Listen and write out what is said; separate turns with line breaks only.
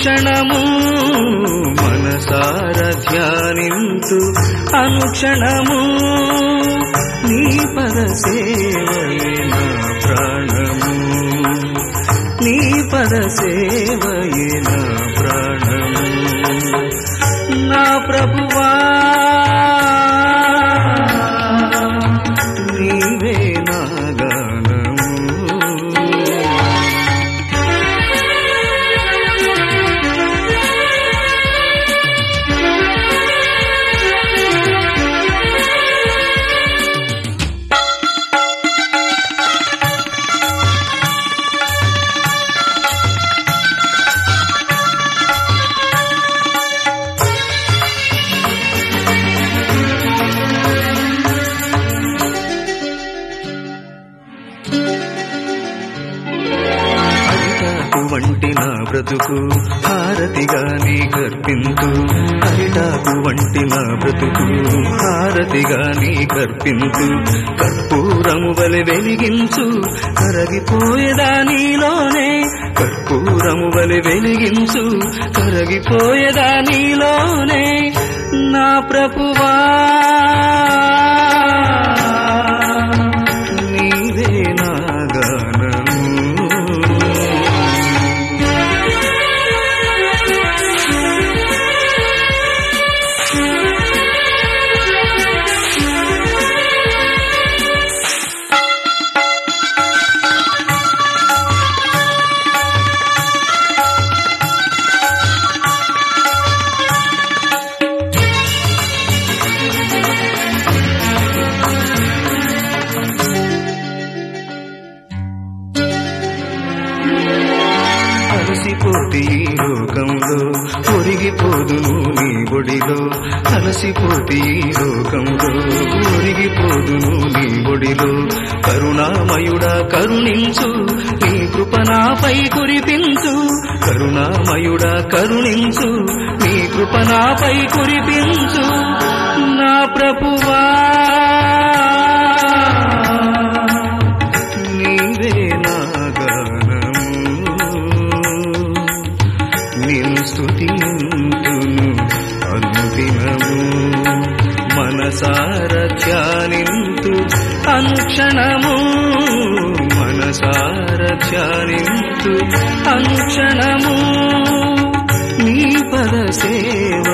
అనుక్షణము మనసార ధ్యానింతు అనుక్షణము నీ పద సేవయే నా ప్రాణము నీ పద సేవయే నా ప్రాణము నా ప్రభువా నీవే నా గానము అరిటాకు వంటి నా బ్రతుకు హారతిగా నీ గర్పింతు అరిటాకు వంటి నా బ్రతుకు హారతిగా నీ గర్పింతు కర్పూరము వలె వెలిగించు కరగిపోయేదా నీలోనే కర్పూరము వలె వెలిగించు కరగిపోయేదా నీలోనే నా ప్రభువా నీవే నా గానము అలసిపోతే ఈ లోకంలో ఒరిగిపోదును నీ ఒడిలో అలసిపోతే ఈ లోకంలో ఒరిగిపోదును నీ ఒడిలో కరుణామయుడా కరుణించు నీ కృపనాపై కురిపించు కరుణామయుడా కరుణించు నీ కృపనాపై కురిపించు నా ప్రభువా నీవే నా గానము నిన్ను స్తుతింతును అనుదినము మనసార ధ్యానింతు అనుక్షణము మనసార ధ్యానింతు అనుక్షణము నీ పద సేవ